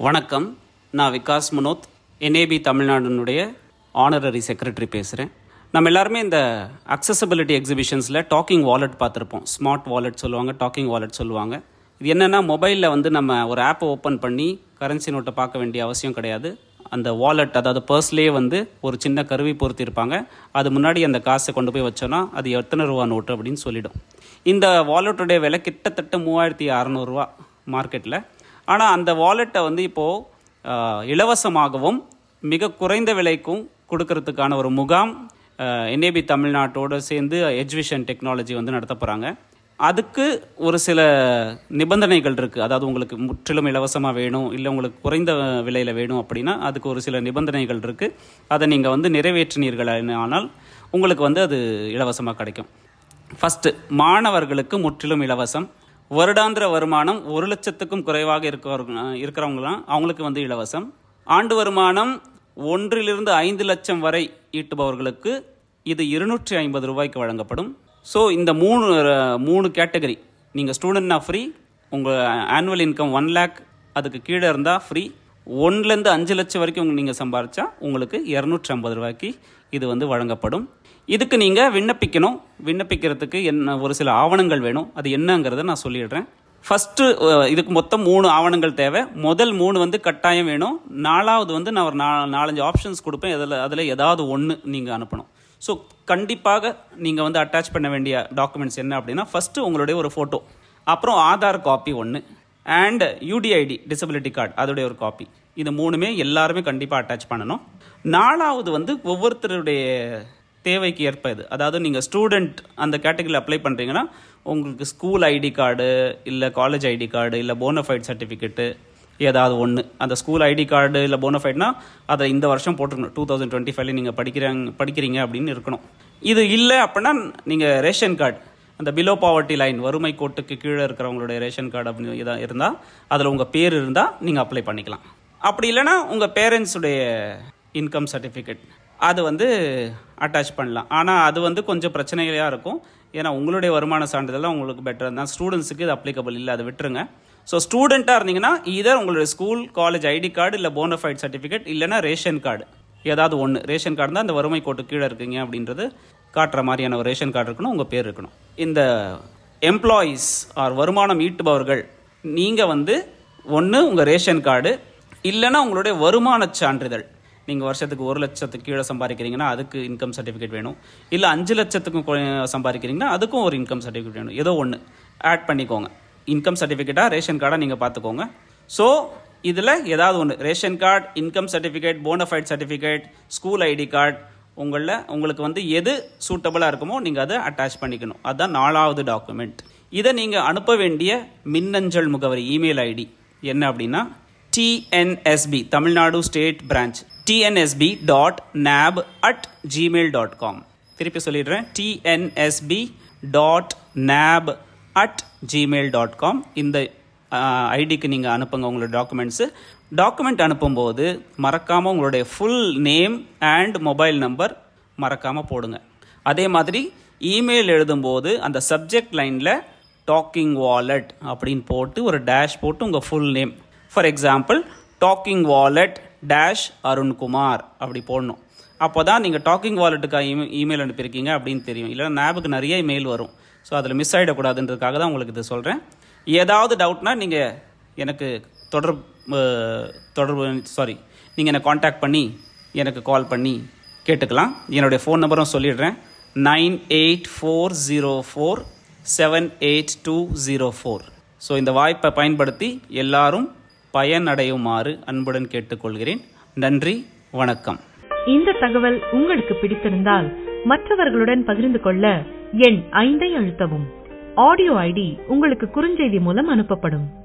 வணக்கம் நான் விகாஸ் மனோத் என்ஏபி தமிழ்நாடுனுடைய ஆனரரி செக்ரட்டரி பேசுகிறேன் நம்ம எல்லாருமே இந்த அக்சசபிலிட்டி எக்ஸிபிஷன்ஸில் டாக்கிங் வாலெட் பார்த்துருப்போம் ஸ்மார்ட் வாலெட் சொல்லுவாங்க டாக்கிங் வாலெட் சொல்லுவாங்க இது என்னென்னா மொபைலில் வந்து நம்ம ஒரு ஆப்பை ஓப்பன் பண்ணி கரன்சி நோட்டை பார்க்க வேண்டிய அவசியம் கிடையாது அந்த வாலெட் அதாவது பர்ஸ்லேயே வந்து ஒரு சின்ன கருவி பொருத்திருப்பாங்க அது முன்னாடி அந்த காசை கொண்டு போய் வச்சோன்னா அது எத்தனை ரூபா நோட்டு அப்படின்னு சொல்லிடும் இந்த வாலெட்டுடைய விலை கிட்டத்தட்ட மூவாயிரத்தி அறநூறுவா மார்க்கெட்டில் ஆனால் அந்த வாலெட்டை வந்து இப்போது இலவசமாகவும் மிக குறைந்த விலைக்கும் கொடுக்கறதுக்கான ஒரு முகாம் என்ஏபி தமிழ்நாட்டோடு சேர்ந்து எஜுவிஷன் டெக்னாலஜி வந்து நடத்த போகிறாங்க அதுக்கு ஒரு சில நிபந்தனைகள் இருக்குது அதாவது உங்களுக்கு முற்றிலும் இலவசமாக வேணும் இல்லை உங்களுக்கு குறைந்த விலையில் வேணும் அப்படின்னா அதுக்கு ஒரு சில நிபந்தனைகள் இருக்குது அதை நீங்கள் வந்து நிறைவேற்றினீர்கள் ஆனால் உங்களுக்கு வந்து அது இலவசமாக கிடைக்கும் ஃபஸ்ட்டு மாணவர்களுக்கு முற்றிலும் இலவசம் வருடாந்திர வருமானம் ஒரு லட்சத்துக்கும் குறைவாக இருக்கிறவங்க இருக்கிறவங்களாம் அவங்களுக்கு வந்து இலவசம் ஆண்டு வருமானம் ஒன்றிலிருந்து ஐந்து லட்சம் வரை ஈட்டுபவர்களுக்கு இது இருநூற்றி ஐம்பது ரூபாய்க்கு வழங்கப்படும் ஸோ இந்த மூணு மூணு கேட்டகரி நீங்கள் ஸ்டூடெண்ட்னா ஃப்ரீ உங்கள் ஆனுவல் இன்கம் ஒன் லேக் அதுக்கு கீழே இருந்தால் ஃப்ரீ ஒன்றுலேருந்து அஞ்சு லட்சம் வரைக்கும் நீங்கள் சம்பாரிச்சா உங்களுக்கு இரநூற்றி ஐம்பது ரூபாய்க்கு இது வந்து வழங்கப்படும் இதுக்கு நீங்கள் விண்ணப்பிக்கணும் விண்ணப்பிக்கிறதுக்கு என்ன ஒரு சில ஆவணங்கள் வேணும் அது என்னங்கிறத நான் சொல்லிடுறேன் ஃபஸ்ட்டு இதுக்கு மொத்தம் மூணு ஆவணங்கள் தேவை முதல் மூணு வந்து கட்டாயம் வேணும் நாலாவது வந்து நான் ஒரு நா நாலஞ்சு ஆப்ஷன்ஸ் கொடுப்பேன் அதில் அதில் ஏதாவது ஒன்று நீங்கள் அனுப்பணும் ஸோ கண்டிப்பாக நீங்கள் வந்து அட்டாச் பண்ண வேண்டிய டாக்குமெண்ட்ஸ் என்ன அப்படின்னா ஃபஸ்ட்டு உங்களுடைய ஒரு ஃபோட்டோ அப்புறம் ஆதார் காப்பி ஒன்று அண்ட் யூடிஐடி டிசபிலிட்டி கார்டு அதோடைய ஒரு காப்பி இது மூணுமே எல்லாருமே கண்டிப்பாக அட்டாச் பண்ணணும் நாலாவது வந்து ஒவ்வொருத்தருடைய தேவைக்கு ஏற்ப இது அதாவது நீங்கள் ஸ்டூடெண்ட் அந்த கேட்டகரியில் அப்ளை பண்ணுறீங்கன்னா உங்களுக்கு ஸ்கூல் ஐடி கார்டு இல்லை காலேஜ் ஐடி கார்டு இல்லை போனஃபைட் சர்டிஃபிகேட்டு ஏதாவது ஒன்று அந்த ஸ்கூல் ஐடி கார்டு இல்லை போனஃபைட்னா அதை இந்த வருஷம் போட்டுருக்கணும் டூ தௌசண்ட் டுவெண்ட்டி ஃபைவ்ல நீங்கள் படிக்கிறாங்க படிக்கிறீங்க அப்படின்னு இருக்கணும் இது இல்லை அப்படின்னா நீங்கள் ரேஷன் கார்டு அந்த பிலோ பாவர்ட்டி லைன் வறுமை கோட்டுக்கு கீழே இருக்கிறவங்களுடைய ரேஷன் கார்டு அப்படின்னு இதாக இருந்தால் அதில் உங்கள் பேர் இருந்தால் நீங்கள் அப்ளை பண்ணிக்கலாம் அப்படி இல்லைன்னா உங்கள் பேரண்ட்ஸுடைய இன்கம் சர்டிஃபிகேட் அது வந்து அட்டாச் பண்ணலாம் ஆனால் அது வந்து கொஞ்சம் பிரச்சனைகளாக இருக்கும் ஏன்னா உங்களுடைய வருமான சான்றிதழ்லாம் உங்களுக்கு பெட்டர் தான் ஸ்டூடெண்ட்ஸுக்கு இது அப்ளிகபிள் இல்லை அதை விட்டுருங்க ஸோ ஸ்டூடெண்ட்டாக இருந்தீங்கன்னா இதர் உங்களுடைய ஸ்கூல் காலேஜ் ஐடி கார்டு இல்லை போனஃபைட் சர்டிஃபிகேட் இல்லைனா ரேஷன் கார்டு ஏதாவது ஒன்று ரேஷன் கார்டு தான் அந்த வறுமை கோட்டு கீழே இருக்கீங்க அப்படின்றது காட்டுற மாதிரியான ஒரு ரேஷன் கார்டு இருக்கணும் உங்கள் பேர் இருக்கணும் இந்த எம்ப்ளாயீஸ் ஆர் வருமானம் ஈட்டுபவர்கள் நீங்கள் வந்து ஒன்று உங்கள் ரேஷன் கார்டு இல்லைனா உங்களுடைய வருமான சான்றிதழ் நீங்கள் வருஷத்துக்கு ஒரு லட்சத்துக்கு கீழே சம்பாதிக்கிறீங்கன்னா அதுக்கு இன்கம் சர்டிஃபிகேட் வேணும் இல்லை அஞ்சு லட்சத்துக்கும் சம்பாதிக்கிறீங்கன்னா அதுக்கும் ஒரு இன்கம் சர்டிஃபிகேட் வேணும் ஏதோ ஒன்று ஆட் பண்ணிக்கோங்க இன்கம் சர்டிஃபிகேட்டாக ரேஷன் கார்டாக நீங்கள் பார்த்துக்கோங்க ஸோ இதில் ஏதாவது ஒன்று ration card income certificate bonafide certificate school ID card உங்களில் உங்களுக்கு வந்து எது சூட்டபுளாக இருக்குமோ நீங்கள் அதை அட்டாச் பண்ணிக்கணும் அதுதான் நாலாவது டாக்குமெண்ட் இதை நீங்கள் அனுப்ப வேண்டிய மின்னஞ்சல் முகவரி இமெயில் ஐடி என்ன அப்படின்னா TNSB Tamil Nadu state branch TNSB dot nab at Gmail dot com திருப்பி சொல்லிடுறேன் TNSB dot nab at Gmail dot com இந்த ஐடிக்கு நீங்கள் அனுப்புங்க உங்களோட டாக்குமெண்ட்ஸு டாக்குமெண்ட் அனுப்பும்போது மறக்காமல் உங்களுடைய full name and mobile number மறக்காமல் போடுங்க அதே மாதிரி இமெயில் எழுதும்போது அந்த சப்ஜெக்ட் லைனில் டாக்கிங் வாலெட் அப்படின்னு போட்டு ஒரு டேஷ் போட்டு உங்கள் full name for example talking wallet dash Arunkumar அப்படி போடணும் அப்போ தான் நீங்கள் டாக்கிங் வாலெட்டுக்காக இமெ இமெயில் அனுப்பியிருக்கீங்க அப்படின்னு தெரியும் இல்லைன்னா நேபுக்கு நிறைய இமெயில் வரும் ஸோ அதில் மிஸ் ஆகிடக்கூடாதுன்றதுக்காக தான் உங்களுக்கு இது சொல்கிறேன் ஏதாவது டவுட்னா நீங்கள் எனக்கு தொடர்பு தொடர்பு சாரி நீங்கள் என்னை காண்டாக்ட் பண்ணி எனக்கு கால் பண்ணி கேட்டுக்கலாம் என்னுடைய ஃபோன் நம்பரும் சொல்லிடுறேன் nine eight four zero four seven eight two zero four so இந்த வாய்ப்பை பயன்படுத்தி எல்லாரும் பயனடையுமாறு அன்புடன் கேட்டுக்கொள்கிறேன் நன்றி வணக்கம் இந்த தகவல் உங்களுக்கு பிடித்திருந்தால் மற்றவர்களுடன் பகிர்ந்து கொள்ள எண் ஐந்தை அழுத்தவும் ஆடியோ ஐடி உங்களுக்கு குறுஞ்செய்தி மூலம் அனுப்பப்படும்